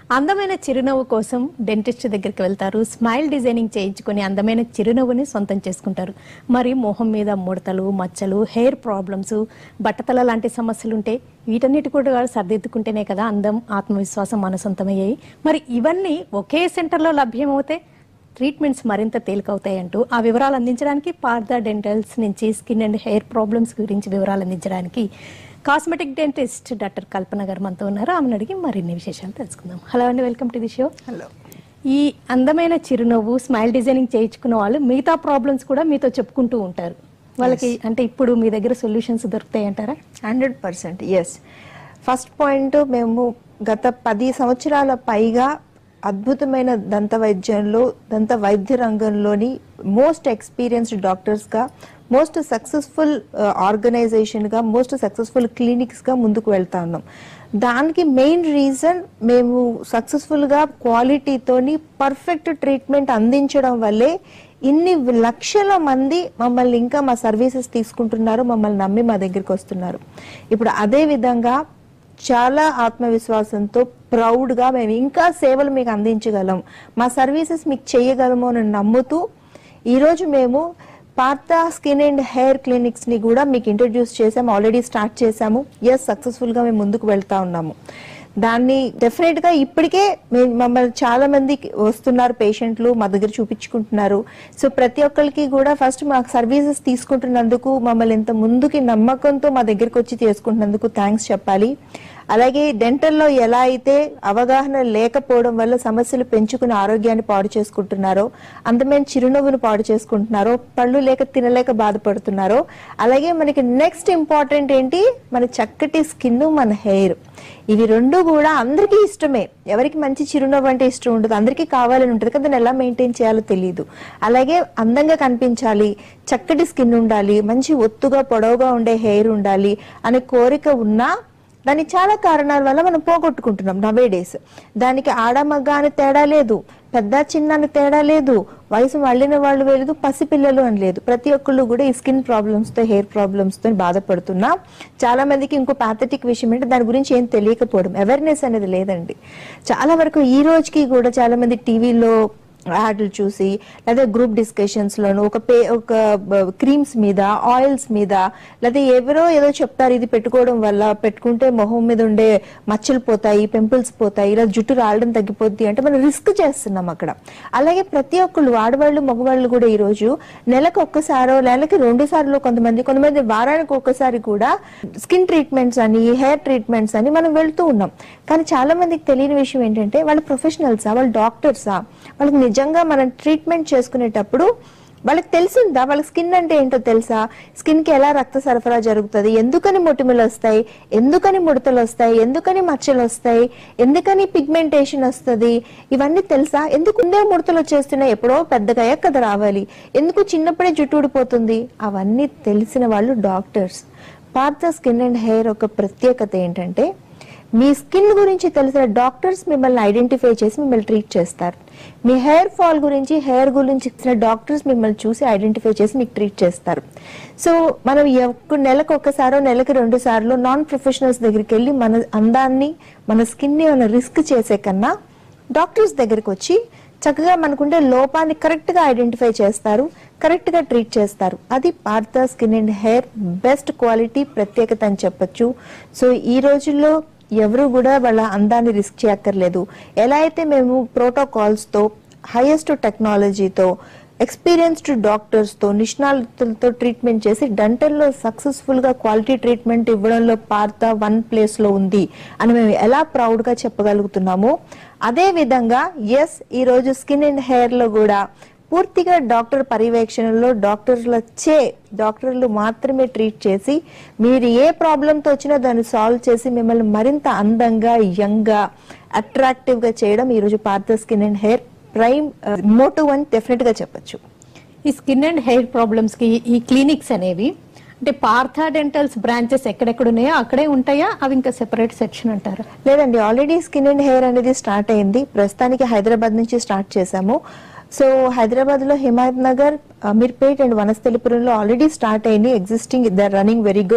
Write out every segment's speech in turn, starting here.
అందమైన చిరునవ్వు కోసం డెంటిస్ట్ దగ్గరికి వెళ్తారు స్మైల్ డిజైనింగ్ చేయించుకొని అందమైన చిరునవ్వుని సొంతం చేసుకుంటారు మరి మొహం మీద ముడతలు మచ్చలు హెయిర్ ప్రాబ్లమ్స్ బట్టతల లాంటి సమస్యలు ఉంటే వీటన్నిటి కూడా సర్దిద్దుకుంటేనే కదా అందం ఆత్మవిశ్వాసం మన సొంతమయ్యాయి మరి ఇవన్నీ ఒకే సెంటర్లో లభ్యమవుతే ట్రీట్మెంట్స్ మరింత తేలికవుతాయి అంటూ ఆ వివరాలు అందించడానికి పార్థ డెంటల్స్ నుంచి స్కిన్ అండ్ హెయిర్ ప్రాబ్లమ్స్ గురించి వివరాలు అందించడానికి కాస్మెటిక్ డెంటిస్ట్ డాక్టర్ కల్పన గారు మనతో ఉన్నారు ఆమెను అడిగి మరిన్ని విశేషాలు తెలుసుకుందాం హలో అండి welcome to the show hello ఈ అందమైన చిరునవ్వు స్మైల్ డిజైనింగ్ చేయించుకున్న వాళ్ళు మిగతా ప్రాబ్లమ్స్ కూడా మీతో చెప్పుకుంటూ ఉంటారు వాళ్ళకి అంటే ఇప్పుడు మీ దగ్గర సొల్యూషన్స్ దొరుకుతాయి అంటారా hundred percent yes first point మేము గత పది సంవత్సరాల పైగా అద్భుతమైన దంత వైద్యంలో దంత వైద్య రంగంలోని మోస్ట్ ఎక్స్పీరియన్స్డ్ డాక్టర్స్గా మోస్ట్ సక్సెస్ఫుల్ ఆర్గనైజేషన్గా మోస్ట్ సక్సెస్ఫుల్ క్లినిక్స్గా ముందుకు వెళ్తా ఉన్నాం దానికి మెయిన్ రీజన్ మేము సక్సెస్ఫుల్గా క్వాలిటీతోని పర్ఫెక్ట్ ట్రీట్మెంట్ అందించడం వల్లే ఇన్ని లక్షల మంది మమ్మల్ని ఇంకా మా సర్వీసెస్ తీసుకుంటున్నారు మమ్మల్ని నమ్మి మా దగ్గరికి వస్తున్నారు ఇప్పుడు అదే విధంగా చాలా ఆత్మవిశ్వాసంతో ప్రౌడ్గా మేము ఇంకా సేవలు మీకు అందించగలం మా సర్వీసెస్ మీకు చేయగలము అని నమ్ముతూ ఈరోజు మేము Partha skin and hair clinics ని కూడా మీకు ఇంట్రడ్యూస్ చేసాము ఆల్రెడీ స్టార్ట్ చేసాము ఎస్ సక్సెస్ఫుల్ గా మేము ముందుకు వెళ్తా ఉన్నాము దాన్ని డెఫినెట్ గా ఇప్పటికే మే- మమ్మల్ని చాలా మంది వస్తున్నారు పేషెంట్లు మా దగ్గర చూపించుకుంటున్నారు సో ప్రతి ఒక్కరికి కూడా ఫస్ట్ మాకు సర్వీసెస్ తీసుకుంటున్నందుకు మమ్మల్ని ఇంత ముందుకి నమ్మకంతో మా దగ్గరికి వచ్చి చేసుకుంటున్నందుకు థ్యాంక్స్ చెప్పాలి అలాగే డెంటల్లో ఎలా అయితే అవగాహన లేకపోవడం వల్ల సమస్యలు పెంచుకుని ఆరోగ్యాన్ని పాడు చేసుకుంటున్నారో అందమైన చిరునవ్వును పాడు చేసుకుంటున్నారో పళ్ళు లేక తినలేక బాధపడుతున్నారో అలాగే మనకి నెక్స్ట్ ఇంపార్టెంట్ ఏంటి మన చక్కటి స్కిన్ మన హెయిర్ ఇవి రెండు కూడా అందరికీ ఇష్టమే ఎవరికి మంచి చిరునవ్వు అంటే ఇష్టం ఉండదు అందరికీ కావాలని ఉంటుంది కానీ దాన్ని ఎలా మెయింటైన్ చేయాలో తెలియదు అలాగే అందంగా కనిపించాలి చక్కటి స్కిన్ ఉండాలి మంచి ఒత్తుగా పొడవుగా ఉండే హెయిర్ ఉండాలి అనే కోరిక ఉన్నా దాని చాలా కారణాల వల్ల మనం పోగొట్టుకుంటున్నాం నవే డేస్ దానికి ఆడమగ్గ అని తేడా లేదు పెద్ద చిన్న అని తేడా లేదు వయసు మళ్ళిన వాళ్ళు లేదు పసిపిల్లలు అని లేదు ప్రతి ఒక్కళ్ళు కూడా ఈ స్కిన్ ప్రాబ్లమ్స్ తో హెయిర్ ప్రాబ్లమ్స్ తో బాధపడుతున్నా చాలా మందికి ఇంకో పాథటిక్ విషయం అంటే దాని గురించి ఏం తెలియకపోవడం అవేర్నెస్ అనేది లేదండి చాలా వరకు ఈ రోజుకి కూడా చాలా మంది టీవీలో యాడ్లు చూసి లేదా గ్రూప్ డిస్కషన్స్ లోను ఒక పే ఒక క్రీమ్స్ మీద ఆయిల్స్ మీద లేదా ఎవరో ఏదో చెప్తారు ఇది పెట్టుకోవడం వల్ల పెట్టుకుంటే మొహం మీద ఉండే మచ్చలు పోతాయి పింపుల్స్ పోతాయి ఇలా జుట్టు రాలడం తగ్గిపోద్ది అంటే మనం రిస్క్ చేస్తున్నాం అక్కడ అలాగే ప్రతి ఒక్కళ్ళు ఆడవాళ్ళు మగవాళ్ళు కూడా ఈ రోజు నెలకు ఒక్కసారో నెలకి రెండు సార్లు కొంతమంది కొంతమంది వారానికి ఒక్కసారి కూడా స్కిన్ ట్రీట్మెంట్స్ అని హెయిర్ ట్రీట్మెంట్స్ అని మనం వెళ్తూ ఉన్నాం కానీ చాలా మందికి తెలియని విషయం ఏంటంటే వాళ్ళు ప్రొఫెషనల్సా వాళ్ళు డాక్టర్సా వాళ్ళకి నిజంగా మనం ట్రీట్మెంట్ చేసుకునేటప్పుడు వాళ్ళకి తెలిసిందా వాళ్ళ స్కిన్ అంటే ఏంటో తెలుసా స్కిన్ కి ఎలా రక్త సరఫరా జరుగుతుంది ఎందుకని మొటిమలు వస్తాయి ఎందుకని ముడతలు వస్తాయి ఎందుకని మచ్చలు వస్తాయి ఎందుకని పిగ్మెంటేషన్ వస్తుంది ఇవన్నీ తెలుసా ఎందుకు ఉందే ముడతలు వచ్చేస్తున్నాయి ఎప్పుడో పెద్దగా అయ్యాక కదా రావాలి ఎందుకు చిన్నప్పుడే జుట్టు ఊడిపోతుంది అవన్నీ తెలిసిన వాళ్ళు doctors Partha skin and hair ఒక ప్రత్యేకత ఏంటంటే మీ స్కిన్ గురించి తెలిసిన డాక్టర్స్ మిమ్మల్ని ఐడెంటిఫై చేసి మిమ్మల్ని ట్రీట్ చేస్తారు మీ హెయిర్ ఫాల్ గురించి హెయిర్ గురించి ఇచ్చిన డాక్టర్స్ మిమ్మల్ని చూసి ఐడెంటిఫై చేసి మీకు ట్రీట్ చేస్తారు సో మనం ఎక్క- నెలకు ఒక్కసారో నెలకు రెండు సార్లు నాన్ ప్రొఫెషనల్స్ దగ్గరికి వెళ్ళి మన అందాన్ని మన స్కిన్ని మన రిస్క్ చేసే కన్నా డాక్టర్స్ దగ్గరికి వచ్చి చక్కగా మనకుండే లోపాన్ని కరెక్ట్ గా ఐడెంటిఫై చేస్తారు కరెక్ట్ గా ట్రీట్ చేస్తారు అది Partha skin and hair best quality ప్రత్యేకత అని చెప్పొచ్చు సో ఈ రోజుల్లో ఎవరు కూడా వాళ్ళ అందాన్ని రిస్క్ చేయక్కర్లేదు ఎలా అయితే మేము ప్రోటోకాల్స్ తో హైయెస్ట్ టెక్నాలజీతో ఎక్స్పీరియన్స్డ్ డాక్టర్స్ తో నిష్ణాతులతో ట్రీట్మెంట్ చేసి డెంటల్లో సక్సెస్ఫుల్ గా క్వాలిటీ ట్రీట్మెంట్ ఇవ్వడంలో పార్త వన్ ప్లేస్ లో ఉంది అని మేము ఎలా ప్రౌడ్ గా చెప్పగలుగుతున్నామో అదే విధంగా ఎస్ ఈ రోజు స్కిన్ అండ్ హెయిర్ లో కూడా పూర్తిగా డాక్టర్ పర్యవేక్షణలో డాక్టర్ల చే డాక్టర్లు మాత్రమే ట్రీట్ చేసి మీరు ఏ ప్రాబ్లంతో వచ్చినా దాన్ని సాల్వ్ చేసి మిమ్మల్ని మరింత అందంగా యంగ్ గా అట్రాక్టివ్ గా చేయడం ఈ రోజు Partha skin and hair prime motive అని డెఫినెట్ గా చెప్పొచ్చు ఈ స్కిన్ అండ్ హెయిర్ ప్రాబ్లమ్స్ కి ఈ క్లినిక్స్ అనేవి అంటే పార్థ డెంటల్స్ బ్రాంచెస్ ఎక్కడెక్కడ ఉన్నాయో అక్కడే ఉంటాయా అవి ఇంకా సెపరేట్ సెక్షన్ అంటారా లేదండి ఆల్రెడీ స్కిన్ అండ్ హెయిర్ అనేది స్టార్ట్ అయింది ప్రస్తుతానికి హైదరాబాద్ నుంచి స్టార్ట్ చేశాము సో హైదరాబాద్ లో హిమాయత్ నగర్ అమీర్పేట్ అండ్ వనస్థలిపురంలో ఆల్రెడీ స్టార్ట్ అయింది existing the running very good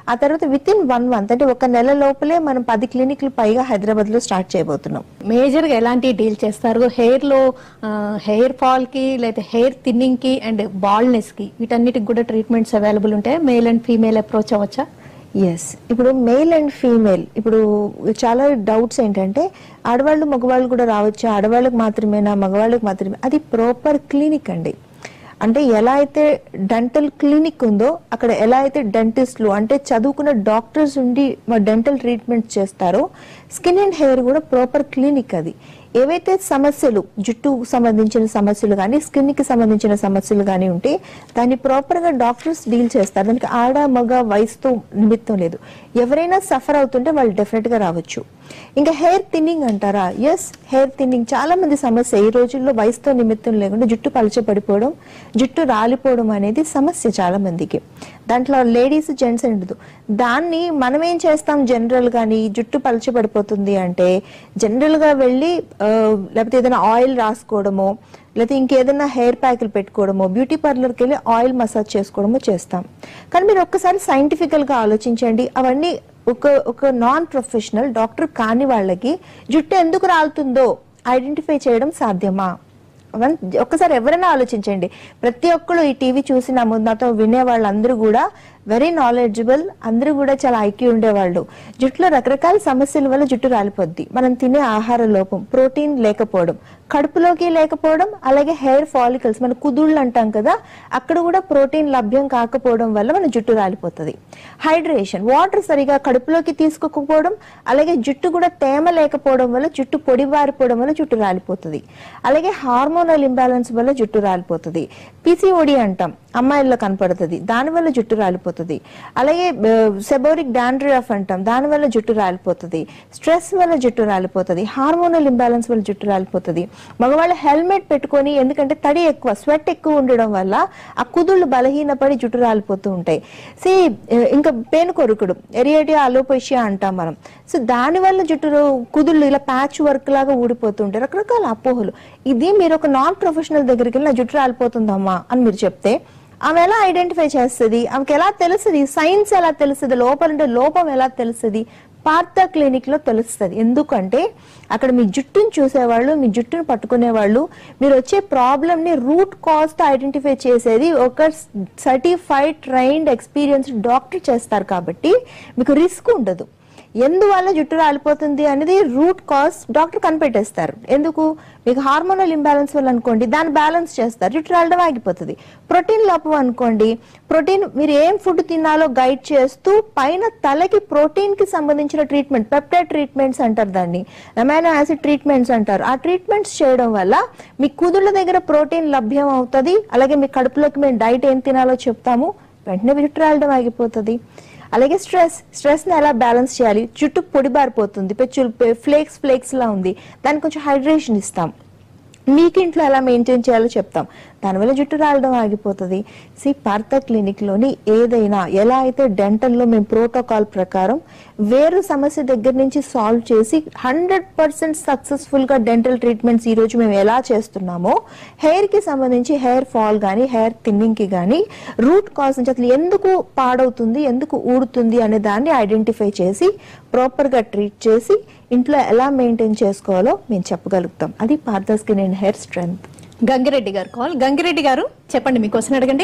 ఆ తర్వాత విత్ ఇన్ వన్ మంత్ అంటే ఒక నెల లోపలే మనం పది క్లినిక్లు పైగా హైదరాబాద్ లో స్టార్ట్ చేయబోతున్నాం మేజర్ గా ఎలాంటి డీల్ చేస్తారు హెయిర్ లో హెయిర్ ఫాల్ కి లేదా హెయిర్ థిన్నింగ్ కి అండ్ బాల్నెస్ కి వీటన్నిటికి కూడా ట్రీట్మెంట్స్ అవైలబుల్ ఉంటాయి మేల్ అండ్ ఫీమేల్ అప్రోచ్ అవ్వచ్చా ఎస్ ఇప్పుడు మేల్ అండ్ ఫీమేల్ ఇప్పుడు చాలా డౌట్స్ ఏంటంటే ఆడవాళ్ళు మగవాళ్ళు కూడా రావచ్చు ఆడవాళ్ళకి మాత్రమేనా మగవాళ్ళకి మాత్రమే అది ప్రాపర్ క్లినిక్ అండి అంటే ఎలా అయితే డెంటల్ క్లినిక్ ఉందో అక్కడ ఎలా అయితే డెంటిస్ట్లు అంటే చదువుకున్న డాక్టర్స్ ఉండి డెంటల్ ట్రీట్మెంట్ చేస్తారో స్కిన్ అండ్ హెయిర్ కూడా ప్రాపర్ క్లినిక్ అది ఏవైతే సమస్యలు జుట్టుకు సంబంధించిన సమస్యలు కానీ స్కిన్ కి సంబంధించిన సమస్యలు కానీ ఉంటే దాన్ని ప్రాపర్ గా డాక్టర్స్ డీల్ చేస్తారు దానికి ఆడ మగ వయసుతో నిమిత్తం లేదు ఎవరైనా సఫర్ అవుతుంటే వాళ్ళు డెఫినెట్ గా రావచ్చు ఇంకా హెయిర్ థిన్నింగ్ అంటారా ఎస్ హెయిర్ థిన్నింగ్ చాలా మంది సమస్య ఈ రోజుల్లో వయసుతో నిమిత్తం లేకుండా జుట్టు పలచబడిపోవడం జుట్టు రాలిపోవడం అనేది సమస్య చాలా మందికి దాంట్లో లేడీస్ జెంట్స్ ఉండదు దాన్ని మనం ఏం చేస్తాం జనరల్ గాని జుట్టు పలచబడిపోతుంది అంటే జనరల్ గా వెళ్ళి ఆ, లేకపోతే ఏదైనా ఆయిల్ రాసుకోవడమో లేకపోతే ఇంకేదైనా హెయిర్ ప్యాకులు పెట్టుకోవడమో బ్యూటీ పార్లర్కి వెళ్ళి ఆయిల్ మసాజ్ చేసుకోవడమో చేస్తాం కానీ మీరు ఒక్కసారి సైంటిఫికల్ గా ఆలోచించండి అవన్నీ ఒక ఒక నాన్ ప్రొఫెషనల్ డాక్టర్ కాని వాళ్ళకి జుట్టు ఎందుకు రాలుతుందో ఐడెంటిఫై చేయడం సాధ్యమా అవన్- ఒక్కసారి ఎవరైనా ఆలోచించండి ప్రతి ఒక్కరు ఈ టీవీ చూసి నా ముందు నాతో వినే వాళ్ళందరూ కూడా వెరీ నాలెడ్జబుల్ అందరూ కూడా చాలా ఐక్యూ ఉండేవాళ్ళు జుట్టులో రకరకాల సమస్యల వల్ల జుట్టు రాలిపోద్ది మనం తినే ఆహార లోపం ప్రోటీన్ లేకపోవడం కడుపులోకి లేకపోవడం అలాగే హెయిర్ ఫాలికల్స్ మన కుదుళ్ళు అంటాం కదా అక్కడ కూడా ప్రోటీన్ లభ్యం కాకపోవడం వల్ల మన జుట్టు రాలిపోతుంది హైడ్రేషన్ వాటర్ సరిగా కడుపులోకి తీసుకోకపోవడం అలాగే జుట్టు కూడా తేమ లేకపోవడం వల్ల జుట్టు పొడిబారిపోవడం వల్ల జుట్టు రాలిపోతుంది అలాగే హార్మోనల్ ఇంబ్యాలెన్స్ వల్ల జుట్టు రాలిపోతుంది పిసిఓడి అంటాం అమ్మాయిల్లో కనపడుతుంది దానివల్ల జుట్టు రాలిపోతుంది అలాగే సెబోరిక్ డాండ్రియాఫ్ అంటాం దానివల్ల జుట్టు రాలిపోతుంది స్ట్రెస్ వల్ల జుట్టు రాలిపోతుంది హార్మోనల్ ఇంబ్యాలెన్స్ వల్ల జుట్టు రాలిపోతుంది మగవాళ్ళు హెల్మెట్ పెట్టుకొని ఎందుకంటే తడి ఎక్కువ స్వెట్ ఎక్కువ ఉండడం వల్ల ఆ కుదుళ్ళు బలహీనపడి జుట్టు రాలిపోతూ ఉంటాయి సి ఇంకా పేను కొరుకుడు ఎరియేటియా అలోపేషియా అంటాం మనం సో దానివల్ల జుట్టు కుదుళ్ళు ఇలా ప్యాచ్ వర్క్ లాగా ఊడిపోతూ ఉంటాయి రకరకాల అపోహలు ఇది మీరు ఒక నాన్ ప్రొఫెషనల్ దగ్గరికి వెళ్ళి నా జుట్టు రాలిపోతుందమ్మా అని మీరు చెప్తే ఆమె ఎలా ఐడెంటిఫై చేస్తుంది ఆమెకి ఎలా తెలుస్తుంది సైన్స్ ఎలా తెలుస్తుంది లోపల ఉండే లోపం ఎలా తెలుస్తుంది పార్థ క్లినిక్ లో తెలుస్తుంది ఎందుకంటే అక్కడ మీ జుట్టుని చూసేవాళ్ళు మీ జుట్టుని పట్టుకునే వాళ్ళు మీరు వచ్చే ప్రాబ్లమ్ ని రూట్ కాజ్ తో ఐడెంటిఫై చేసేది ఒక సర్టిఫైడ్ ట్రైన్డ్ ఎక్స్పీరియన్స్ డాక్టర్ చేస్తారు కాబట్టి మీకు రిస్క్ ఉండదు ఎందువల్ల జుట్టు రాలిపోతుంది అనేది రూట్ కాజ్ డాక్టర్ కనిపెట్టేస్తారు ఎందుకు మీకు హార్మోనల్ ఇంబ్యాలెన్స్ వల్ల అనుకోండి దాన్ని బ్యాలెన్స్ చేస్తారు జుట్టు రాలడం ఆగిపోతుంది ప్రోటీన్ లోపం అనుకోండి ప్రోటీన్ మీరు ఏం ఫుడ్ తినాలో గైడ్ చేస్తూ పైన తలకి ప్రోటీన్ కి సంబంధించిన ట్రీట్మెంట్ పెప్టైడ్ ట్రీట్మెంట్స్ అంటారు దాన్ని అమైనో యాసిడ్ ట్రీట్మెంట్స్ అంటారు ఆ ట్రీట్మెంట్స్ చేయడం వల్ల మీ కుదుళ్ళ దగ్గర ప్రోటీన్ లభ్యం అవుతుంది అలాగే మీ కడుపులోకి మేము డైట్ ఏం తినాలో చెప్తాము వెంటనే జుట్టు రాలడం ఆగిపోతుంది అలాగే స్ట్రెస్ స్ట్రెస్ ని ఎలా బ్యాలెన్స్ చేయాలి జుట్టు పొడిబారిపోతుంది పెచ్చులు ఫ్లేక్స్ ఫ్లేక్స్ లా ఉంది దానికి కొంచెం హైడ్రేషన్ ఇస్తాం మీకు ఇంట్లో ఎలా మెయింటైన్ చేయాలో చెప్తాం దానివల్ల జుట్టు రాలడం ఆగిపోతుంది సి పార్థ క్లినిక్ లోని ఏదైనా ఎలా అయితే డెంటల్ లో మేము ప్రోటోకాల్ ప్రకారం వేరు సమస్య దగ్గర నుంచి సాల్వ్ చేసి హండ్రెడ్ పర్సెంట్ సక్సెస్ఫుల్ గా డెంటల్ ట్రీట్మెంట్స్ ఈ రోజు మేము ఎలా చేస్తున్నామో హెయిర్ కి సంబంధించి హెయిర్ ఫాల్ గానీ హెయిర్ థిన్నింగ్ కి గానీ రూట్ కాజ్ నుంచి అసలు ఎందుకు పాడవుతుంది ఎందుకు ఊడుతుంది అనే దాన్ని ఐడెంటిఫై చేసి ప్రాపర్ గా ట్రీట్ చేసి ఇంట్లో ఎలా మెయింటైన్ చేసుకోవాలో మేము చెప్పగలుగుతాం అది Partha skin and hair strength Gangireddy garu call Gangireddy గారు చెప్పండి మీ క్వశ్చన్ అడగండి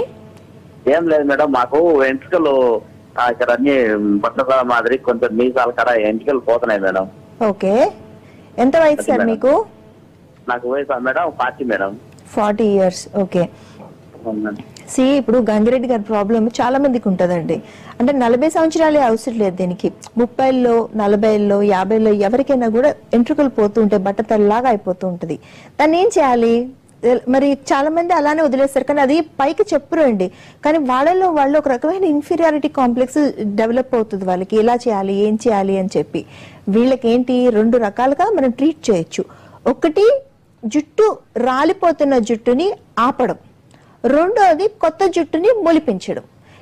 ఏం లేదు మేడం మాకు ఎంట్రుకలు ఆ, ఇక్కడ అన్ని బట్టల మాదిరి కొంచెం మీసాల కాడ ఎంట్రుకలు పోతున్నాయి మేడం ఓకే ఎంత వయసు సార్ మేడం. మీకు నాకు వయసు madam party madam forty years okay అవునండి. సి ఇప్పుడు గంగిరెడ్డి గారి ప్రాబ్లం చాలా మందికి ఉంటదండి అంటే నలభై సంవత్సరాలే అవసరం లేదు దీనికి ముప్పైలో నలభైలో యాభైలో ఎవరికైనా కూడా ఎంట్రుకలు పోతూ ఉంటాయి బట్టతల్లాగా అయిపోతూ ఉంటది దాన్ని ఏం చేయాలి మరి చాలా మంది అలానే వదిలేస్తారు కానీ అది పైకి చెప్పురండి కానీ వాళ్ళలో వాళ్ళు ఒక రకమైన ఇన్ఫీరియారిటీ కాంప్లెక్స్ డెవలప్ అవుతుంది వాళ్ళకి ఎలా చేయాలి ఏం చేయాలి అని చెప్పి వీళ్ళకి ఏంటి రెండు రకాలుగా మనం ట్రీట్ చేయొచ్చు ఒకటి జుట్టు రాలిపోతున్న జుట్టుని ఆపడం రెండోది కొత్త జుట్టుని మొలిపించడం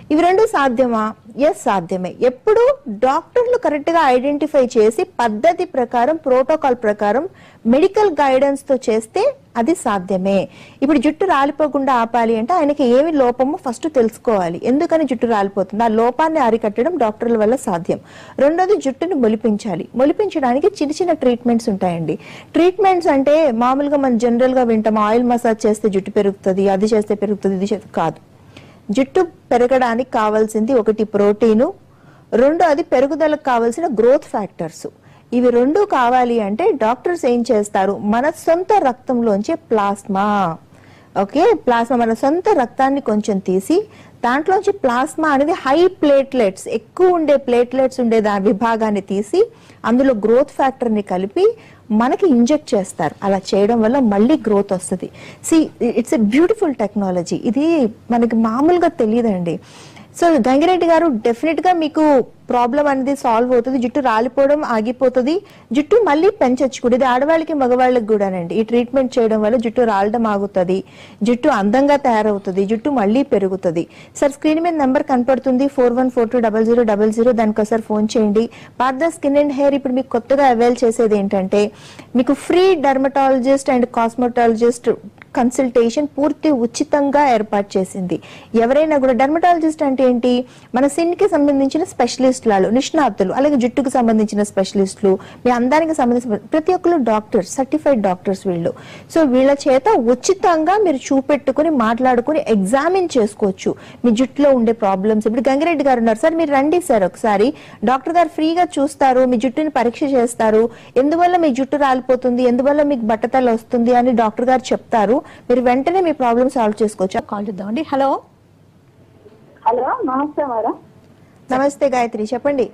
ఇవి రెండు సాధ్యమా ఎస్ సాధ్యమే ఎప్పుడు డాక్టర్లు కరెక్ట్ గా ఐడెంటిఫై చేసి పద్ధతి ప్రకారం ప్రోటోకాల్ ప్రకారం మెడికల్ గైడెన్స్ తో చేస్తే అది సాధ్యమే ఇప్పుడు జుట్టు రాలిపోకుండా ఆపాలి అంటే ఆయనకి ఏమి లోపమో ఫస్ట్ తెలుసుకోవాలి ఎందుకని జుట్టు రాలిపోతుంది ఆ లోపాన్ని అరికట్టడం డాక్టర్ల వల్ల సాధ్యం రెండోది జుట్టును మొలిపించాలి మొలిపించడానికి చిన్న చిన్న ట్రీట్మెంట్స్ ఉంటాయండి ట్రీట్మెంట్స్ అంటే మామూలుగా మనం జనరల్ గా వింటాం ఆయిల్ మసాజ్ చేస్తే జుట్టు పెరుగుతుంది అది చేస్తే పెరుగుతుంది ఇది చేస్తే కాదు జుట్టు పెరగడానికి కావాల్సింది ఒకటి ప్రోటీను రెండు అది పెరుగుదలకు కావాల్సిన గ్రోత్ ఫ్యాక్టర్స్ ఇవి రెండు కావాలి అంటే డాక్టర్స్ ఏం చేస్తారు మన సొంత రక్తంలోంచి ప్లాస్మా ఓకే ప్లాస్మా మన సొంత రక్తాన్ని కొంచెం తీసి దాంట్లోంచి ప్లాస్మా అనేది హై ప్లేట్లెట్స్ ఎక్కువ ఉండే ప్లేట్లెట్స్ ఉండే దాని విభాగాన్ని తీసి అందులో గ్రోత్ ఫ్యాక్టర్ని కలిపి మనకి ఇంజెక్ట్ చేస్తారు అలా చేయడం వల్ల మళ్ళీ గ్రోత్ వస్తుంది see it's a beautiful technology ఇది మనకి మామూలుగా తెలియదండి సో గంగిరెడ్డి గారు డెఫినెట్ గా మీకు ప్రాబ్లం అనేది సాల్వ్ అవుతుంది జుట్టు రాలిపోవడం ఆగిపోతుంది జుట్టు మళ్ళీ పెంచొచ్చు కూడా ఇది ఆడవాళ్ళకి మగవాళ్ళకి కూడానండి ఈ ట్రీట్మెంట్ చేయడం వల్ల జుట్టు రాలడం ఆగుతుంది జుట్టు అందంగా తయారవుతుంది జుట్టు మళ్ళీ పెరుగుతుంది సార్ స్క్రీన్ మీద నెంబర్ కనపడుతుంది four one four two double zero double zero దానికి ఒకసారి ఫోన్ చేయండి పార్ద స్కిన్ అండ్ హెయిర్ ఇప్పుడు మీకు కొత్తగా అవైల్ చేసేది ఏంటంటే మీకు free dermatologist and cosmetologist consultation పూర్తి ఉచితంగా ఏర్పాటు చేసింది ఎవరైనా కూడా డర్మటాలజిస్ట్ అంటే ఏంటి మన స్కిన్ కి సంబంధించిన స్పెషలిస్ట్ లాలు నిష్ణాతులు అలాగే జుట్టుకు సంబంధించిన స్పెషలిస్టులు మీ అందానికి సంబంధించిన ప్రతి ఒక్కరు డాక్టర్స్ సర్టిఫైడ్ డాక్టర్స్ వీళ్ళు సో వీళ్ళ చేత ఉచితంగా మీరు చూపెట్టుకుని మాట్లాడుకుని ఎగ్జామిన్ చేసుకోవచ్చు మీ జుట్టులో ఉండే ప్రాబ్లమ్స్ ఇప్పుడు గంగిరెడ్డి గారు ఉన్నారు సార్ మీరు రండి సార్ ఒకసారి డాక్టర్ గారు ఫ్రీగా చూస్తారు మీ జుట్టుని పరీక్ష చేస్తారు ఎందువల్ల మీ జుట్టు రాలిపోతుంది ఎందువల్ల మీకు బట్టతల వస్తుంది అని డాక్టర్ గారు చెప్తారు మీరు వెంటనే మీ ప్రాబ్లమ్ సాల్వ్ చేసుకోవచ్చు కాల్ చేద్దామండి హలో హలో నమస్తే మేడం నమస్తే గాయత్రి చెప్పండి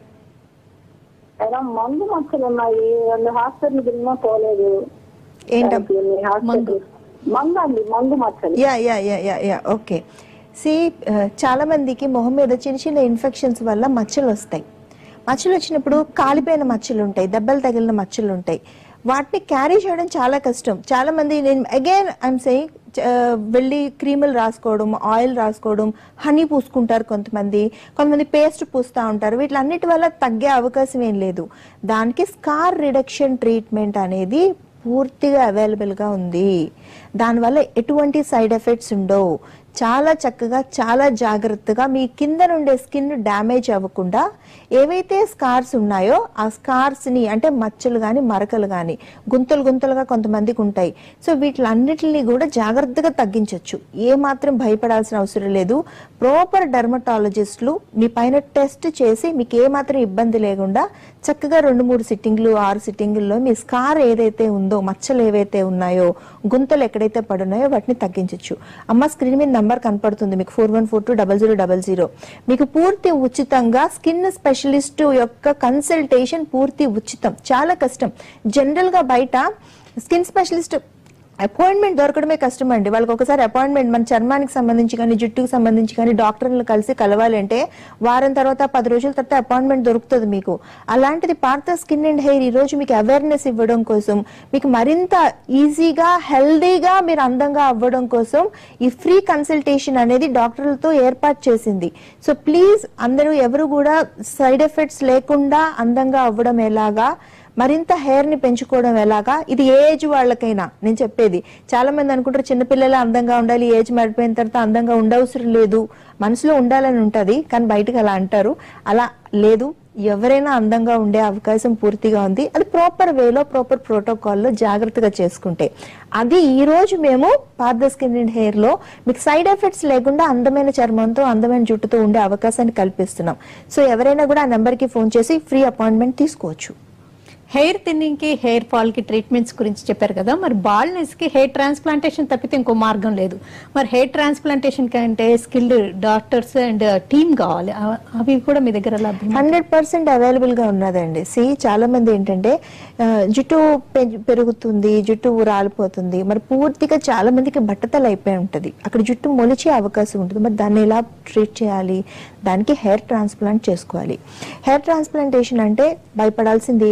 మేడం మందు మచ్చలు ఉన్నాయి రెండు హాస్పిటల్ తిన్నా పోలేదు ఏంటం మందు. మందు అండి మందు మచ్చలు yeah yeah yeah yeah yeah okay see చాలా మందికి మొహం మీద చిన్న చిన్న ఇన్ఫెక్షన్స్ వల్ల మచ్చలు వస్తాయి మచ్చలు వచ్చినప్పుడు కాలిపోయిన మచ్చలు ఉంటాయి దెబ్బలు తగిలిన మచ్చలు ఉంటాయి వాటిని క్యారీ చేయడం చాలా కష్టం చాలా మంది నేను అగైన్ ఐఎమ్ సెయింగ్ వెళ్ళి క్రీములు రాసుకోవడం ఆయిల్ రాసుకోవడం హనీ పూసుకుంటారు కొంతమంది కొంతమంది పేస్ట్ పూస్తూ ఉంటారు వీటిలన్నిటి వల్ల తగ్గే అవకాశం ఏం లేదు దానికి స్కార్ రిడక్షన్ ట్రీట్మెంట్ అనేది పూర్తిగా అవైలబుల్గా ఉంది దానివల్ల ఎటువంటి సైడ్ ఎఫెక్ట్స్ ఉండవు చాలా చక్కగా చాలా జాగ్రత్తగా మీ కింద నుండే స్కిన్ డ్యామేజ్ అవ్వకుండా ఏవైతే స్కార్స్ ఉన్నాయో ఆ స్కార్స్ని అంటే మచ్చలు కానీ మరకలు కానీ గుంతలు గుంతలుగా కొంతమందికి ఉంటాయి సో వీటిలన్నిటిని కూడా జాగ్రత్తగా తగ్గించవచ్చు ఏ మాత్రం భయపడాల్సిన అవసరం లేదు ప్రాపర్ డర్మటాలజిస్టులు మీ పైన టెస్ట్ చేసి మీకు ఏ మాత్రం ఇబ్బంది లేకుండా చక్కగా రెండు మూడు సిట్టింగ్లు ఆరు సిట్టింగుల్లో మీ స్కార్ ఏదైతే ఉందో మచ్చలు ఏవైతే ఉన్నాయో గుంతలు ఎక్కడైతే పడున్నాయో వాటిని తగ్గించవచ్చు అమ్మ స్క్రీన్ మీద నంబర్ కనపడుతుంది మీకు four one four two double zero double zero మీకు పూర్తి ఉచితంగా స్కిన్ స్పెషలిస్ట్ యొక్క కన్సల్టేషన్ పూర్తి ఉచితం చాలా కష్టం జనరల్ గా బయట స్కిన్ స్పెషలిస్ట్ అపాయింట్మెంట్ దొరకడమే కష్టం అండి వాళ్ళకి ఒకసారి అపాయింట్మెంట్ మన చర్మానికి సంబంధించి కానీ జుట్టుకు సంబంధించి కానీ డాక్టర్లను కలిసి కలవాలంటే వారం తర్వాత పది రోజుల తర్వాత అపాయింట్మెంట్ దొరుకుతుంది మీకు అలాంటిది పార్త స్కిన్ అండ్ హెయిర్ ఈ రోజు మీకు అవేర్నెస్ ఇవ్వడం కోసం మీకు మరింత ఈజీగా హెల్దీగా మీరు అందంగా అవ్వడం కోసం ఈ ఫ్రీ కన్సల్టేషన్ అనేది డాక్టర్లతో ఏర్పాటు చేసింది సో ప్లీజ్ అందరూ ఎవరు కూడా సైడ్ ఎఫెక్ట్స్ లేకుండా అందంగా అవ్వడం ఎలాగా మరింత హెయిర్ ని పెంచుకోవడం ఎలాగా ఇది ఏ ఏజ్ వాళ్ళకైనా నేను చెప్పేది చాలా మంది అనుకుంటారు చిన్నపిల్లలే అందంగా ఉండాలి ఏజ్ మడిపోయిన తర్వాత అందంగా ఉండవసరం లేదు మనసులో ఉండాలని ఉంటది కానీ బయటకు అలా అంటారు అలా లేదు ఎవరైనా అందంగా ఉండే అవకాశం పూర్తిగా ఉంది అది ప్రాపర్ వేలో ప్రాపర్ ప్రోటోకాల్లో జాగ్రత్తగా చేసుకుంటే అది ఈ రోజు మేము పార్ద స్కిన్ అండ్ హెయిర్ లో మీకు సైడ్ ఎఫెక్ట్స్ లేకుండా అందమైన చర్మంతో అందమైన జుట్టుతో ఉండే అవకాశాన్ని కల్పిస్తున్నాం సో ఎవరైనా కూడా ఆ నెంబర్ కి ఫోన్ చేసి ఫ్రీ అపాయింట్మెంట్ తీసుకోవచ్చు హెయిర్ థిన్నింగ్ కి హెయిర్ ఫాల్ కి ట్రీట్మెంట్స్ గురించి చెప్పారు కదా మరి బాల్నెస్ కి హెయిర్ ట్రాన్స్ప్లాంటేషన్ తప్పితే ఇంకో మార్గం లేదు మరి హెయిర్ ట్రాన్స్ప్లాంటేషన్ కంటే స్కిల్డ్ డాక్టర్స్ అండ్ టీమ్ కావాలి అవ- అవి కూడా మీ దగ్గర లభ్యం హండ్రెడ్ పర్సెంట్ అవైలబుల్ గా ఉన్నదండి సి చాలా మంది ఏంటంటే ఆ, జుట్టు పె- పెరుగుతుంది జుట్టు రాలిపోతుంది మరి పూర్తిగా చాలా మందికి బట్టతల అయిపోయి ఉంటది అక్కడ జుట్టు మొలిచే అవకాశం ఉంటుంది మరి దాన్ని ఎలా ట్రీట్ చేయాలి దానికి హెయిర్ ట్రాన్స్ప్లాంట్ చేసుకోవాలి హెయిర్ ట్రాన్స్ప్లాంటేషన్ అంటే భయపడాల్సింది ఏమీ లేదు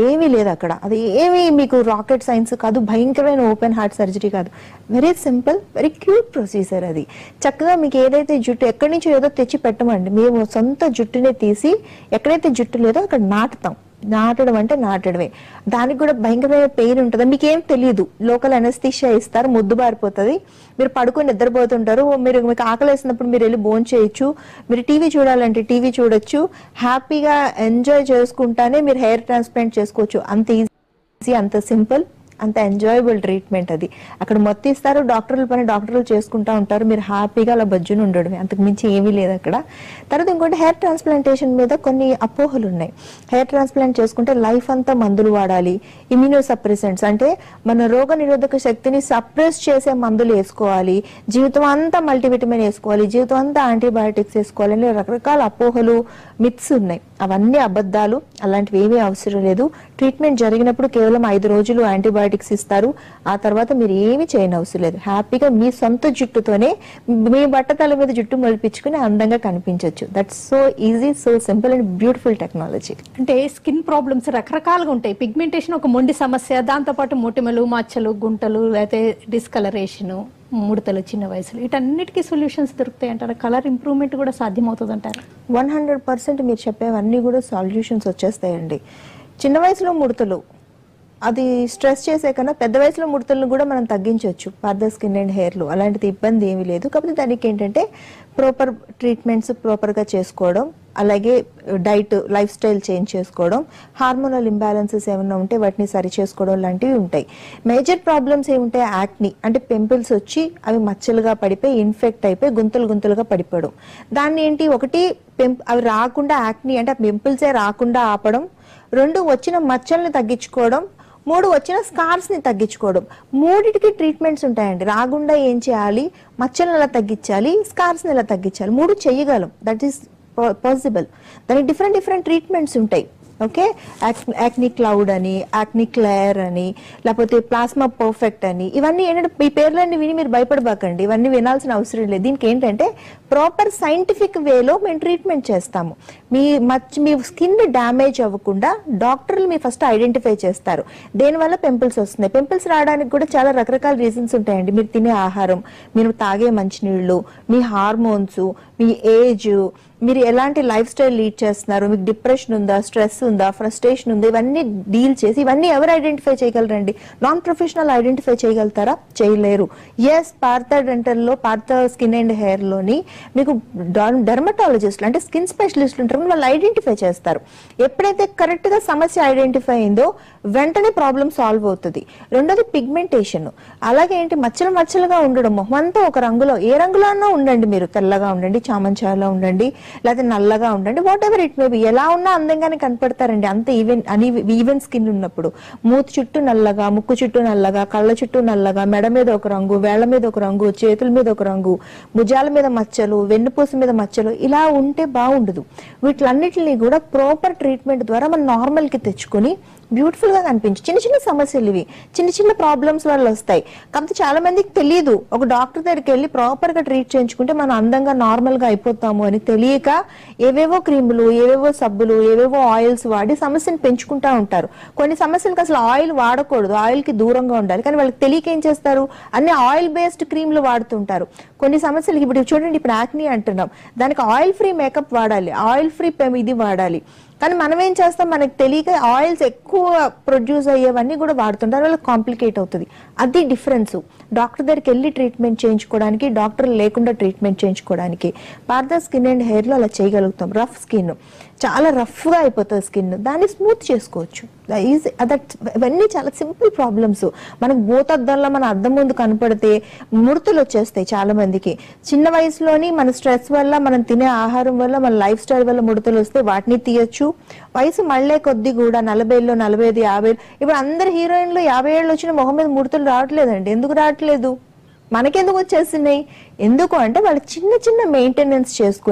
లేదు అక్కడ అది ఏమి మీకు రాకెట్ సైన్స్ కాదు భయంకరమైన ఓపెన్ హార్ట్ సర్జరీ కాదు very simple very cute procedure అది చక్కగా మీకు ఏదైతే జుట్టు ఎక్కడి నుంచో ఏదో తెచ్చి పెట్టమండి మేము సొంత జుట్టునే తీసి ఎక్కడైతే జుట్టు లేదో అక్కడ నాటుతాం నాటడం అంటే నాటడమే దానికి కూడా భయంకరమైన పెయిన్ ఉంటుంది మీకు ఏం తెలియదు లోకల్ అనస్థిషియా ఇస్తారు ముద్దు బారిపోతుంది మీరు పడుకొని నిద్రపోతుంటారు ఓ మీరు మీకు ఆకలి వేసినప్పుడు మీరు వెళ్ళి బోన్ చేయొచ్చు మీరు టీవీ చూడాలంటే టీవీ చూడొచ్చు హ్యాపీగా ఎంజాయ్ చేసుకుంటానే మీరు హెయిర్ ట్రాన్స్ప్లాంట్ చేసుకోవచ్చు అంత ఈజీ అంత సింపుల్ అంత ఎంజాయబుల్ ట్రీట్మెంట్ అది అక్కడ మొత్తం ఇస్తారు డాక్టర్ల పని డాక్టర్లు చేసుకుంటా ఉంటారు మీరు హ్యాపీగా అలా బజ్జును ఉండడమే అంతకు మించి ఏమీ లేదు అక్కడ తర్వాత ఇంకోటి హెయిర్ ట్రాన్స్ప్లాంటేషన్ మీద కొన్ని అపోహలు ఉన్నాయి హెయిర్ ట్రాన్స్ప్లాంట్ చేసుకుంటే లైఫ్ అంతా మందులు వాడాలి ఇమ్యూనో సప్రెసెంట్స్ అంటే మన రోగ నిరోధక శక్తిని సప్రెస్ చేసే మందులు వేసుకోవాలి జీవితం అంతా మల్టీవిటమిన్ వేసుకోవాలి జీవితం అంతా యాంటీబయాటిక్స్ వేసుకోవాలి అని రకరకాల అపోహలు మిత్స్ ఉన్నాయి అవన్నీ అబద్ధాలు అలాంటివి ఏమీ అవసరం లేదు ట్రీట్మెంట్ జరిగినప్పుడు కేవలం ఐదు రోజులు యాంటీబయాటిక్స్ ఇస్తారు ఆ తర్వాత మీరు ఏమీ చేయని అవసరం లేదు హ్యాపీగా మీ సొంత జుట్టుతోనే మీ బట్టతల మీద జుట్టు మొలిపించుకుని అందంగా కనిపించవచ్చు that's so easy so simple and beautiful technology అంటే స్కిన్ ప్రాబ్లమ్స్ రకరకాలుగా ఉంటాయి పిగ్మెంటేషన్ ఒక మొండి సమస్య దాంతోపాటు మొటిమలు మచ్చలు గుంటలు లేకపోతే డిస్కలరేషన్ ముడతలు చిన్న వయసులో వీటన్నిటికీ సొల్యూషన్స్ దొరుకుతాయి అంటారు కలర్ ఇంప్రూవ్మెంట్ కూడా సాధ్యమవుతుంది అంటారు వన్ హండ్రెడ్ పర్సెంట్ మీరు చెప్పేవన్నీ కూడా సొల్యూషన్స్ వచ్చేస్తాయండి చిన్న వయసులో ముడతలు అది స్ట్రెస్ చేసే కన్నా పెద్ద వయసులో ముడతలను కూడా మనం తగ్గించవచ్చు పార్ద స్కిన్ అండ్ హెయిర్లు అలాంటిది ఇబ్బంది ఏమీ లేదు కాకపోతే దానికి ఏంటంటే ప్రాపర్ ట్రీట్మెంట్స్ ప్రాపర్గా చేసుకోవడం అలాగే డైట్ లైఫ్ స్టైల్ చేంజ్ చేసుకోవడం హార్మోనల్ ఇంబ్యాలెన్సెస్ ఏమైనా ఉంటే వాటిని సరి చేసుకోవడం లాంటివి ఉంటాయి మేజర్ ప్రాబ్లమ్స్ ఏముంటాయి యాక్ని అంటే పింపుల్స్ వచ్చి అవి మచ్చలుగా పడిపోయి ఇన్ఫెక్ట్ అయిపోయి గుంతలు గుంతలుగా పడిపోవడం దాన్ని ఏంటి ఒకటి పెంప్ అవి రాకుండా యాక్ని అంటే పింపుల్సే రాకుండా ఆపడం రెండు వచ్చిన మచ్చల్ని తగ్గించుకోవడం మూడు వచ్చిన స్కార్స్ ని తగ్గించుకోవడం మూడిటికి ట్రీట్మెంట్స్ ఉంటాయండి రాకుండా ఏం చేయాలి మచ్చలను ఎలా తగ్గించాలి స్కార్స్ ని ఎలా తగ్గించాలి మూడు చెయ్యగలం దట్ ఈస్ పాసిబుల్ దానికి డిఫరెంట్ డిఫరెంట్ ట్రీట్మెంట్స్ ఉంటాయి ఓకే యాక్ని క్లౌడ్ అని యాక్ని క్లేర్ అని లేకపోతే ప్లాస్మా పర్ఫెక్ట్ అని ఇవన్నీ ఏంటంటే ఈ పేర్లన్నీ విని మీరు భయపడబాకండి ఇవన్నీ వినాల్సిన అవసరం లేదు దీనికి ఏంటంటే ప్రాపర్ సైంటిఫిక్ వేలో మేము ట్రీట్మెంట్ చేస్తాము మీ మచ్ మీ స్కిన్ డ్యామేజ్ అవ్వకుండా డాక్టర్లు మీ ఫస్ట్ ఐడెంటిఫై చేస్తారు దేనివల్ల పింపుల్స్ వస్తున్నాయి పింపుల్స్ రావడానికి కూడా చాలా రకరకాల రీజన్స్ ఉంటాయండి మీరు తినే ఆహారం మీరు తాగే మంచినీళ్ళు మీ హార్మోన్స్ మీ ఏజ్ మీరు ఎలాంటి లైఫ్ స్టైల్ లీడ్ చేస్తున్నారు మీకు డిప్రెషన్ ఉందా స్ట్రెస్ ఉందా ఫ్రస్ట్రేషన్ ఉందా ఇవన్నీ డీల్ చేసి ఇవన్నీ ఎవరు ఐడెంటిఫై చేయగలరండి నాన్ ప్రొఫెషనల్ ఐడెంటిఫై చేయగలుగుతారా చేయలేరు ఎస్ పార్థ డెంటల్ లో పార్థ స్కిన్ అండ్ హెయిర్ లోని మీకు డెర్మటాలజిస్ట్ అంటే స్కిన్ స్పెషలిస్ట్ ఉంటారు వాళ్ళు ఐడెంటిఫై చేస్తారు ఎప్పుడైతే కరెక్ట్ గా సమస్య ఐడెంటిఫై అయిందో వెంటనే ప్రాబ్లం సాల్వ్ అవుతుంది రెండోది పిగ్మెంటేషన్ అలాగే ఏంటి మచ్చలు మచ్చలుగా ఉండడం మొహం అంతా ఒక రంగులో ఏ రంగులో అన్నా ఉండండి మీరు తెల్లగా ఉండండి చామంచాలో ఉండండి లేకపోతే నల్లగా ఉండండి whatever it may be ఎలా ఉన్నా అందంగానే కనపడతారండి అంత ఈవెన్ అని ఈవెన్ స్కిన్ ఉన్నప్పుడు మూతి చుట్టూ నల్లగా ముక్కు చుట్టూ నల్లగా కళ్ళ చుట్టూ నల్లగా మెడ మీద ఒక రంగు వేళ్ల మీద ఒక రంగు చేతుల మీద ఒక రంగు భుజాల మీద మచ్చలు వెన్నుపూస మీద మచ్చలు ఇలా ఉంటే బాగుండదు వీటిలన్నిటిని కూడా ప్రాపర్ ట్రీట్మెంట్ ద్వారా మనం నార్మల్ కి తెచ్చుకొని బ్యూటిఫుల్ గా కనిపించు చిన్న చిన్న సమస్యలు ఇవి చిన్న చిన్న ప్రాబ్లమ్స్ వల్ల వస్తాయి కాకపోతే చాలా మందికి తెలియదు ఒక డాక్టర్ దగ్గరికి వెళ్ళి ప్రాపర్ గా ట్రీట్ చేయించుకుంటే మనం అందంగా నార్మల్ గా అయిపోతాము అని తెలియక ఏవేవో క్రీములు ఏవేవో సబ్బులు ఏవేవో ఆయిల్స్ వాడి సమస్యను పెంచుకుంటా ఉంటారు కొన్ని సమస్యలకు అసలు ఆయిల్ వాడకూడదు ఆయిల్ కి దూరంగా ఉండాలి కానీ వాళ్ళకి తెలియక ఏం చేస్తారు అన్ని ఆయిల్ బేస్డ్ క్రీమ్లు వాడుతుంటారు కొన్ని సమస్యలు ఇప్పుడు చూడండి ఇప్పుడు యాక్ని అంటున్నాం దానికి ఆయిల్ ఫ్రీ మేకప్ వాడాలి ఆయిల్ ఫ్రీ ఇది వాడాలి కానీ మనం ఏం చేస్తాం మనకు తెలియక ఆయిల్స్ ఎక్కువ ప్రొడ్యూస్ అయ్యేవన్నీ కూడా వాడుతుంటారు వాళ్ళకి కాంప్లికేట్ అవుతుంది అది డిఫరెన్స్ డాక్టర్ దగ్గరికి వెళ్ళి ట్రీట్మెంట్ చేయించుకోవడానికి డాక్టర్ లేకుండా ట్రీట్మెంట్ చేయించుకోవడానికి పార్ద స్కిన్ అండ్ హెయిర్లో అలా చేయగలుగుతాం రఫ్ స్కిన్ చాలా రఫ్గా అయిపోతుంది స్కిన్ దాన్ని స్మూత్ చేసుకోవచ్చు ఈజీ దట్ ఇవన్నీ చాలా సింపుల్ ప్రాబ్లమ్స్ మనకు భూతద్దంలో మన అద్దం ముందు కనపడితే ముడతలు వచ్చేస్తాయి చాలా మందికి చిన్న వయసులోని మన స్ట్రెస్ వల్ల మనం తినే ఆహారం వల్ల మన లైఫ్ స్టైల్ వల్ల ముడతలు వస్తే వాటిని తీయొచ్చు వయసు మళ్ళీ కొద్ది కూడా నలభైలో నలభై ఐదు యాభై ఇప్పుడు అందరు హీరోయిన్లు యాభై ఏళ్ళు వచ్చిన మొహం మీద ముడతలు రావట్లేదండి ఎందుకు రావట్లేదు మనకెందుకు వచ్చేస్తున్నాయి ఎందుకు అంటే వాళ్ళు చిన్న చిన్న మెయింటెనెన్స్ చేసుకుని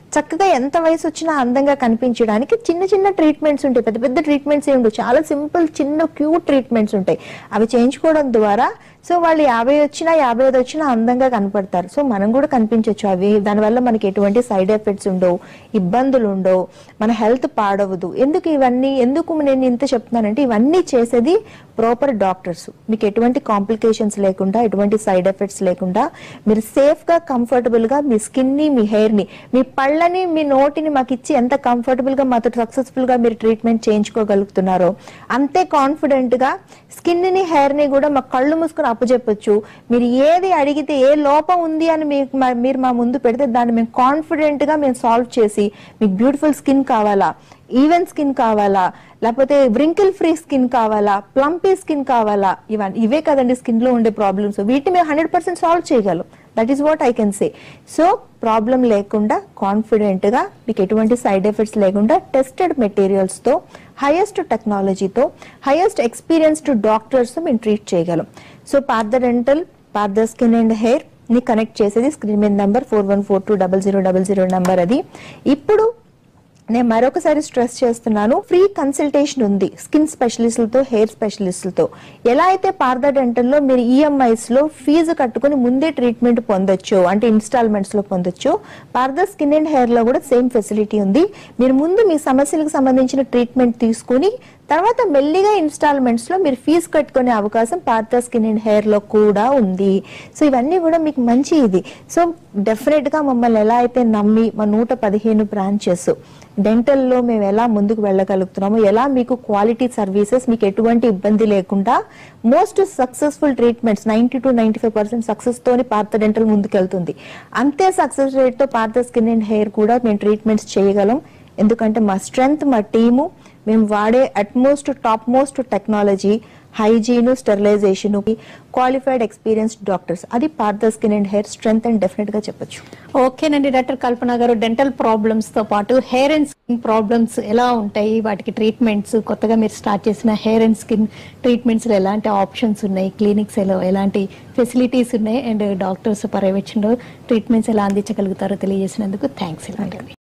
చక్కగా ఎంత వయసు వచ్చినా అందంగా కనిపించడానికి చిన్న చిన్న ట్రీట్మెంట్స్ ఉంటాయి పెద్ద పెద్ద ట్రీట్మెంట్స్ ఏమి ఉండవు చాలా సింపుల్ చిన్న క్యూట్ ట్రీట్మెంట్స్ ఉంటాయి అవి చేయించుకోవడం ద్వారా సో వాళ్ళు యాభై వచ్చినా యాభై ఐదు వచ్చినా అందంగా కనపడతారు సో మనం కూడా కనిపించవచ్చు అవి దానివల్ల మనకి ఎటువంటి సైడ్ ఎఫెక్ట్స్ ఉండవు ఇబ్బందులు ఉండవు మన హెల్త్ పాడవదు ఎందుకు ఇవన్నీ ఎందుకు నేను ఇంత చెప్తున్నానంటే ఇవన్నీ చేసేది ప్రాపర్ డాక్టర్స్ మీకు ఎటువంటి కాంప్లికేషన్స్ లేకుండా ఎటువంటి సైడ్ ఎఫెక్ట్స్ లేకుండా మీరు సేఫ్ గా కంఫర్టబుల్ గా మీ స్కిన్ ని మీ హెయిర్ ని మీ పళ్ళని మీ నోటిని మాకు ఇచ్చి ఎంత కంఫర్టబుల్ గా మాతో సక్సెస్ఫుల్ గా మీరు ట్రీట్మెంట్ చేయించుకోగలుగుతున్నారో అంతే కాన్ఫిడెంట్ గా స్కిన్ ని హెయిర్ ని కూడా మా కళ్ళు మూసుకొని అప్పచెప్పొచ్చు మీరు ఏది అడిగితే ఏ లోపం ఉంది అని మీకు మా- మీరు మా ముందు పెడితే దాన్ని మేము కాన్ఫిడెంట్ గా మేము సాల్వ్ చేసి మీకు బ్యూటిఫుల్ స్కిన్ కావాలా ఈవెన్ స్కిన్ కావాలా లేకపోతే వ్రింకిల్ ఫ్రీ స్కిన్ కావాలా ప్లంపీ స్కిన్ కావాలా ఇవన్నీ ఇవే కదండి స్కిన్ లో ఉండే ప్రాబ్లమ్స్ వీటిని మేము హండ్రెడ్ పర్సెంట్ సాల్వ్ చేయగలం that is what I can say so problem లేకుండా కాన్ఫిడెంట్ గా మీకు ఎటువంటి సైడ్ ఎఫెక్ట్స్ లేకుండా టెస్టెడ్ మెటీరియల్స్ తో హైయెస్ట్ టెక్నాలజీతో హైయెస్ట్ ఎక్స్పీరియన్స్డ్ డాక్టర్స్ మేము ట్రీట్ చేయగలం so Partha dental Partha skin and hair ని కనెక్ట్ చేసేది స్క్రీన్ మీద number four one four two double zero double zero number అది ఇప్పుడు నేను మరొకసారి స్ట్రెస్ చేస్తున్నాను ఫ్రీ కన్సల్టేషన్ ఉంది స్కిన్ స్పెషలిస్టులతో హెయిర్ స్పెషలిస్టులతో ఎలా అయితే పార్దా డెంటల్లో మీరు ఈఎంఐస్ లో ఫీజు కట్టుకుని ముందే ట్రీట్మెంట్ పొందొచ్చు అంటే ఇన్స్టాల్మెంట్స్ లో పొందొచ్చు పార్దా స్కిన్ అండ్ హెయిర్ లో కూడా సేమ్ ఫెసిలిటీ ఉంది మీరు ముందు మీ సమస్యలకు సంబంధించిన ట్రీట్మెంట్ తీసుకుని తర్వాత మెల్లిగా ఇన్స్టాల్మెంట్స్ లో మీరు ఫీజు కట్టుకునే అవకాశం పార్తా స్కిన్ అండ్ హెయిర్ లో కూడా ఉంది సో ఇవన్నీ కూడా మీకు మంచి ఇది సో డెఫినెట్ గా మమ్మల్ని ఎలా అయితే నమ్మి మా నూట పదిహేను బ్రాంచెస్ డెంటల్ లో మేము ఎలా ముందుకు వెళ్ళగలుగుతున్నామో ఎలా మీకు క్వాలిటీ సర్వీసెస్ మీకు ఎటువంటి ఇబ్బంది లేకుండా most successful treatments ninety to ninety five percent success తోని పార్త డెంటల్ ముందుకెళ్తుంది అంతే సక్సెస్ రేట్ తో పార్త స్కిన్ అండ్ హెయిర్ కూడా మేము ట్రీట్మెంట్స్ చేయగలం ఎందుకంటే మా స్ట్రెంగ్త్ మా టీము మేము వాడే utmost topmost technology hygiene sterilization qualified experience doctors అది Partha skin and hair strength and definite గా చెప్పొచ్చు ఓకేనండి డాక్టర్ కల్పన గారు డెంటల్ ప్రాబ్లమ్స్ తో పాటు హెయిర్ అండ్ స్కిన్ ప్రాబ్లమ్స్ ఎలా ఉంటాయి వాటికి ట్రీట్మెంట్స్ కొత్తగా మీరు స్టార్ట్ చేసిన హెయిర్ అండ్ స్కిన్ ట్రీట్మెంట్స్ లో ఎలాంటి ఆప్షన్స్ ఉన్నాయి క్లినిక్స్ ఎలా ఎలాంటి ఫెసిలిటీస్ ఉన్నాయి అండ్ డాక్టర్స్ పర్యవేక్షణలో ట్రీట్మెంట్స్ ఎలా అందించగలుగుతారో తెలియజేసినందుకు థ్యాంక్స్ ఇలాంటివి